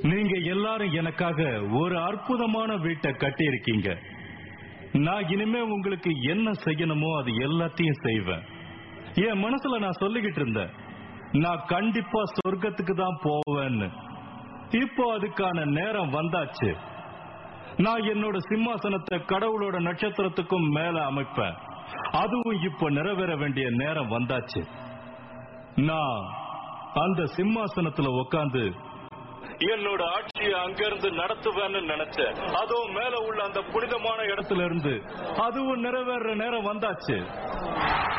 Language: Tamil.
நீங்க எல்லாரும் எனக்காக ஒரு அற்புதமான வீட்டை கட்டி இருக்கீங்க நான் இனிமே உங்களுக்கு என்ன செய்யணுமோ அது எல்லாத்தையும் செய்வேன் என் மனசுல நான் சொல்லிக்கிட்டு இருந்தேன் நான் கண்டிப்பா சொர்க்கத்துக்கு தான் போவேன்னு இப்போ அதுக்கான நேரம் வந்தாச்சு நான் என்னோட சிம்மாசனத்தை கடவுளோட நட்சத்திரத்துக்கும் மேல அமைப்பேன் அதுவும் இப்ப நிறைவேற வேண்டிய நேரம் வந்தாச்சு நான் அந்த சிம்மாசனத்துல உட்கார்ந்து என்னோட ஆட்சியை அங்கிருந்து நடத்துவேன்னு நினைச்சேன் அதுவும் மேல உள்ள அந்த புனிதமான இடத்துல இருந்து அதுவும் நிறைவேற நேரம் வந்தாச்சு